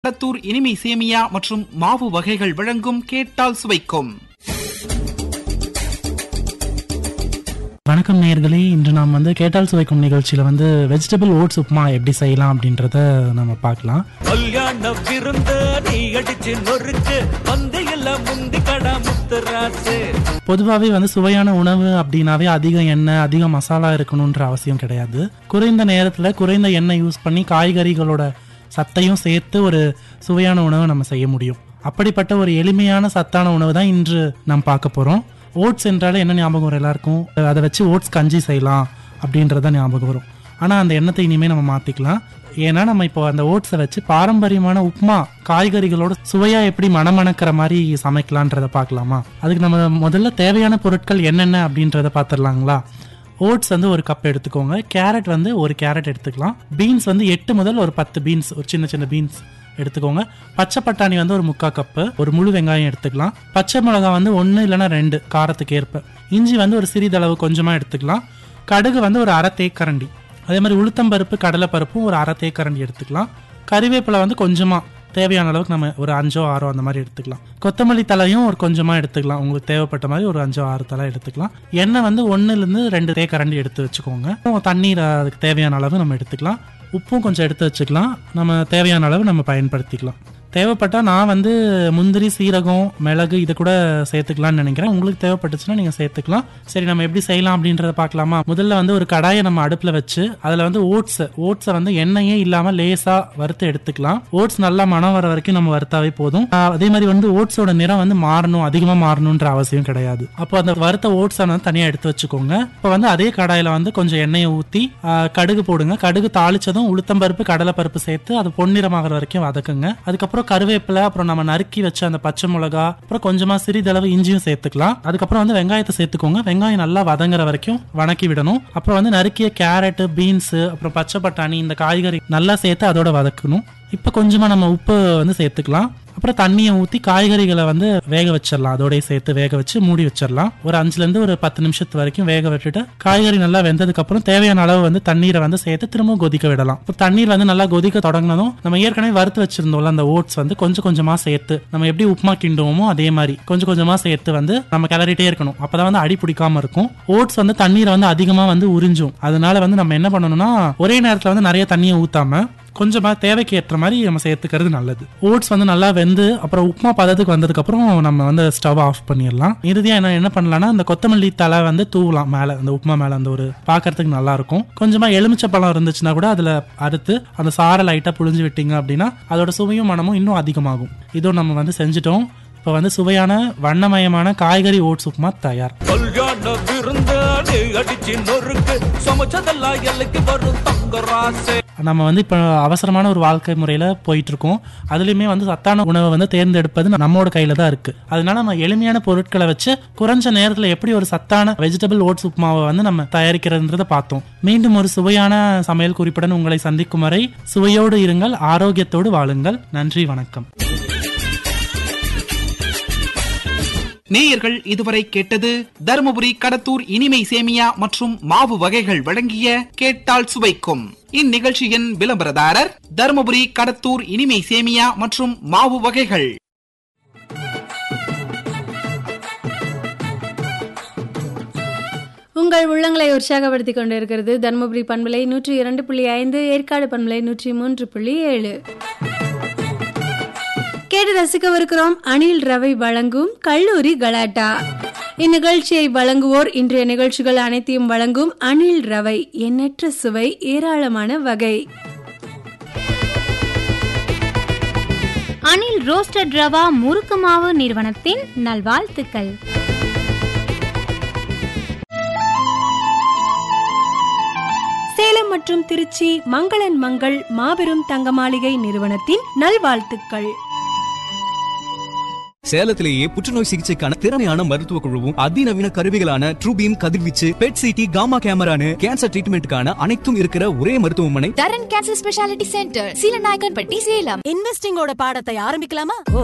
கடத்தூர் இனிமை சேமியா மற்றும் மாவு வகைகள் வழங்கும் கேட்டால் சுவைக்கும் வணக்கம் நேயர்களே இன்று நாம் வந்து கேட்டால் சுவைக்கும் நிகழ்ச்சியில் வந்து வெஜிடபிள் ஓட்ஸ் உப்புமா எப்படி செய்யலாம் அப்படின்றத நம்ம பார்க்கலாம் கல்யாண விருந்து நீ அடிச்சு நொறுக்கு வந்து எல்லாம் முந்தி கடா முத்துராசு பொதுவாகவே வந்து சுவையான உணவு அப்படின்னாவே அதிக எண்ணெய் அதிக மசாலா இருக்கணுன்ற அவசியம் கிடையாது குறைந்த நேரத்தில் குறைந்த எண்ணெய் யூஸ் பண்ணி காய்கறிகளோட சத்தையும் சேர்த்து ஒரு சுவையான உணவை நம்ம செய்ய முடியும் அப்படிப்பட்ட ஒரு எளிமையான சத்தான உணவு தான் இன்று நாம் பார்க்க போகிறோம் ஓட்ஸ் என்றாலே என்ன ஞாபகம் வரும் எல்லாருக்கும் அதை வச்சு ஓட்ஸ் கஞ்சி செய்யலாம் அப்படின்றத ஞாபகம் வரும் ஆனால் அந்த எண்ணத்தை இனிமேல் நம்ம மாற்றிக்கலாம் ஏன்னா நம்ம இப்போ அந்த ஓட்ஸை வச்சு பாரம்பரியமான உப்புமா காய்கறிகளோட சுவையா எப்படி மணமணக்கிற மாதிரி சமைக்கலான்றத பார்க்கலாமா அதுக்கு நம்ம முதல்ல தேவையான பொருட்கள் என்னென்ன அப்படின்றத பார்த்துடலாங்களா ஓட்ஸ் வந்து ஒரு கப் எடுத்துக்கோங்க கேரட் வந்து ஒரு கேரட் எடுத்துக்கலாம் பீன்ஸ் வந்து எட்டு முதல் ஒரு பத்து பீன்ஸ் ஒரு சின்ன சின்ன பீன்ஸ் எடுத்துக்கோங்க பச்சை பட்டாணி வந்து ஒரு முக்கால் கப்பு ஒரு முழு வெங்காயம் எடுத்துக்கலாம் பச்சை மிளகாய் வந்து ஒன்று இல்லைன்னா ரெண்டு காரத்துக்கு ஏற்ப இஞ்சி வந்து ஒரு சிறிதளவு கொஞ்சமாக எடுத்துக்கலாம் கடுகு வந்து ஒரு அரை தேக்கரண்டி அதே மாதிரி உளுத்தம்பருப்பு கடலைப்பருப்பும் ஒரு அரை தேக்கரண்டி எடுத்துக்கலாம் கறிவேப்பிலை வந்து கொஞ்சமாக தேவையான அளவுக்கு நம்ம ஒரு அஞ்சோ ஆறோ அந்த மாதிரி எடுத்துக்கலாம் கொத்தமல்லி தலையும் ஒரு கொஞ்சமாக எடுத்துக்கலாம் உங்களுக்கு தேவைப்பட்ட மாதிரி ஒரு அஞ்சோ ஆறு தலை எடுத்துக்கலாம் எண்ணெய் வந்து ஒன்றுலேருந்து ரெண்டு தேக்கரண்டி எடுத்து வச்சுக்கோங்க தண்ணீர் அதுக்கு தேவையான அளவு நம்ம எடுத்துக்கலாம் உப்பும் கொஞ்சம் எடுத்து வச்சுக்கலாம் நம்ம தேவையான அளவு நம்ம பயன்படுத்திக்கலாம் தேவைப்பட்டால் நான் வந்து முந்திரி சீரகம் மிளகு இதை கூட சேர்த்துக்கலாம்னு நினைக்கிறேன் உங்களுக்கு தேவைப்பட்டுச்சுன்னா நீங்கள் சேர்த்துக்கலாம் சரி நம்ம எப்படி செய்யலாம் அப்படின்றத பார்க்கலாமா முதல்ல வந்து ஒரு கடாயை நம்ம அடுப்பில் வச்சு அதில் வந்து ஓட்ஸ் ஓட்ஸை வந்து எண்ணெயே இல்லாமல் லேசாக வறுத்து எடுத்துக்கலாம் ஓட்ஸ் நல்லா மனம் வர வரைக்கும் நம்ம வறுத்தாவே போதும் ஆஹ் அதே மாதிரி வந்து ஓட்ஸோட நிறம் வந்து மாறணும் அதிகமாக மாறணுன்ற அவசியம் கிடையாது அப்போ அந்த வறுத்த ஓட்ஸை வந்து தனியாக எடுத்து வச்சுக்கோங்க இப்போ வந்து அதே கடாயில் வந்து கொஞ்சம் எண்ணெயை ஊற்றி கடுகு போடுங்க கடுகு தாளிச்சதும் உளுத்தம்பருப்பு கடலைப்பருப்பு சேர்த்து அது பொன்னிறமாகிற வரைக்கும் வதக்குங்க அதுக்கப்புறம் கருவேப்பிலை அப்புறம் நம்ம நறுக்கி வச்ச அந்த பச்சை மிளகா அப்புறம் கொஞ்சமா சிறிதளவு இஞ்சியும் சேர்த்துக்கலாம் அதுக்கப்புறம் வந்து வெங்காயத்தை சேர்த்துக்கோங்க வெங்காயம் நல்லா வதங்குற வரைக்கும் வணக்கி விடணும் அப்புறம் வந்து நறுக்கிய கேரட் பீன்ஸ் அப்புறம் பச்சை பட்டாணி இந்த காய்கறி நல்லா சேர்த்து அதோட வதக்கணும் இப்போ கொஞ்சமா நம்ம உப்பு வந்து சேர்த்துக்கலாம் அப்புறம் தண்ணியை ஊற்றி காய்கறிகளை வந்து வேக வச்சிடலாம் அதோடய சேர்த்து வேக வச்சு மூடி வச்சிடலாம் ஒரு அஞ்சுலேருந்து ஒரு பத்து நிமிஷத்து வரைக்கும் வேக விட்டுட்டு காய்கறி நல்லா வெந்ததுக்கு அப்புறம் தேவையான அளவு வந்து தண்ணீரை வந்து சேர்த்து திரும்பவும் கொதிக்க விடலாம் இப்போ தண்ணீர் வந்து நல்லா கொதிக்க தொடங்கினதும் நம்ம ஏற்கனவே வறுத்து வச்சிருந்தோம்ல அந்த ஓட்ஸ் வந்து கொஞ்சம் கொஞ்சமா சேர்த்து நம்ம எப்படி உப்புமா கிண்டுவோமோ அதே மாதிரி கொஞ்சம் கொஞ்சமா சேர்த்து வந்து நம்ம கிளறிட்டே இருக்கணும் அப்பதான் வந்து அடி பிடிக்காம இருக்கும் ஓட்ஸ் வந்து தண்ணீரை வந்து அதிகமா வந்து உறிஞ்சும் அதனால வந்து நம்ம என்ன பண்ணணும்னா ஒரே நேரத்துல வந்து நிறைய தண்ணியை ஊத்தாம கொஞ்சமா தேவைக்கு ஏற்ற மாதிரி நம்ம சேர்த்துக்கிறது நல்லது ஓட்ஸ் வந்து நல்லா வெந்து அப்புறம் உப்புமா பதத்துக்கு வந்ததுக்கு அப்புறம் நம்ம வந்து ஸ்டவ் ஆஃப் பண்ணிடலாம் இறுதியா என்ன என்ன பண்ணலாம்னா அந்த கொத்தமல்லி தலை வந்து தூவலாம் மேல அந்த உப்புமா மேல அந்த ஒரு பாக்குறதுக்கு நல்லா இருக்கும் கொஞ்சமா எலுமிச்சை பழம் இருந்துச்சுன்னா கூட அதுல அறுத்து அந்த சாரை லைட்டா புழிஞ்சு விட்டீங்க அப்படின்னா அதோட சுவையும் மனமும் இன்னும் அதிகமாகும் இதுவும் நம்ம வந்து செஞ்சுட்டோம் இப்போ வந்து சுவையான வண்ணமயமான காய்கறி ஓட்ஸ் உப்புமா தயார் கல்யாண விருந்து நீ அடிச்சு நொறுக்கு சமைச்சதெல்லாம் எல்லைக்கு வரும் தங்க ராசு நம்ம வந்து இப்போ அவசரமான ஒரு வாழ்க்கை முறையில் போயிட்டு இருக்கோம் அதுலேயுமே வந்து சத்தான உணவை வந்து தேர்ந்தெடுப்பது நம்மளோட கையில தான் இருக்கு அதனால நம்ம எளிமையான பொருட்களை வச்சு குறைஞ்ச நேரத்தில் எப்படி ஒரு சத்தான வெஜிடபிள் ஓட்ஸ் உப்புமாவை வந்து நம்ம தயாரிக்கிறதுன்றதை பார்த்தோம் மீண்டும் ஒரு சுவையான சமையல் குறிப்புடன் உங்களை சந்திக்கும் வரை சுவையோடு இருங்கள் ஆரோக்கியத்தோடு வாழுங்கள் நன்றி வணக்கம் நேயர்கள் இதுவரை கேட்டது தருமபுரி கடத்தூர் இனிமை சேமியா மற்றும் மாவு வகைகள் வழங்கிய கேட்டால் சுவைக்கும் இந்நிகழ்ச்சியின் விளம்பரதாரர் தருமபுரி கடத்தூர் இனிமை சேமியா மற்றும் மாவு வகைகள் உங்கள் உள்ளங்களை உற்சாகப்படுத்திக் கொண்டிருக்கிறது தருமபுரி பண்பலை நூற்றி இரண்டு புள்ளி ஐந்து ஏற்காடு பண்பலை நூற்றி மூன்று புள்ளி ஏழு கேட்டு ரசிக்கவிருக்கிறோம் அணில் ரவை வழங்கும் கல்லூரி கலாட்டா இந்நிகழ்ச்சியை வழங்குவோர் இன்றைய நிகழ்ச்சிகள் அனைத்தையும் வழங்கும் அணில் ரவை எண்ணற்ற சுவை ஏராளமான வகை அனில் ரோஸ்டட் ரவா முறுக்கு மாவு நிறுவனத்தின் நல்வாழ்த்துக்கள் சேலம் மற்றும் திருச்சி மங்களன் மங்கள் மாபெரும் தங்க மாளிகை நிறுவனத்தின் நல்வாழ்த்துக்கள் சேலத்திலேயே புற்றுநோய் சிகிச்சைக்கான திறமையான மருத்துவ குழுவும் அதிநவீன கருவிகளான ட்ரூபீம் கதிர்வீச்சு பெட் சிடி காமா கேமரானு கேன்சர் ட்ரீட்மெண்ட்டுக்கான அனைத்தும் இருக்கிற ஒரே மருத்துவமனை Dharan cancer speciality centre Seelanaickenpatti Salem இன்வெஸ்டிங்கோட பாடத்தை ஆரம்பிக்கலாமா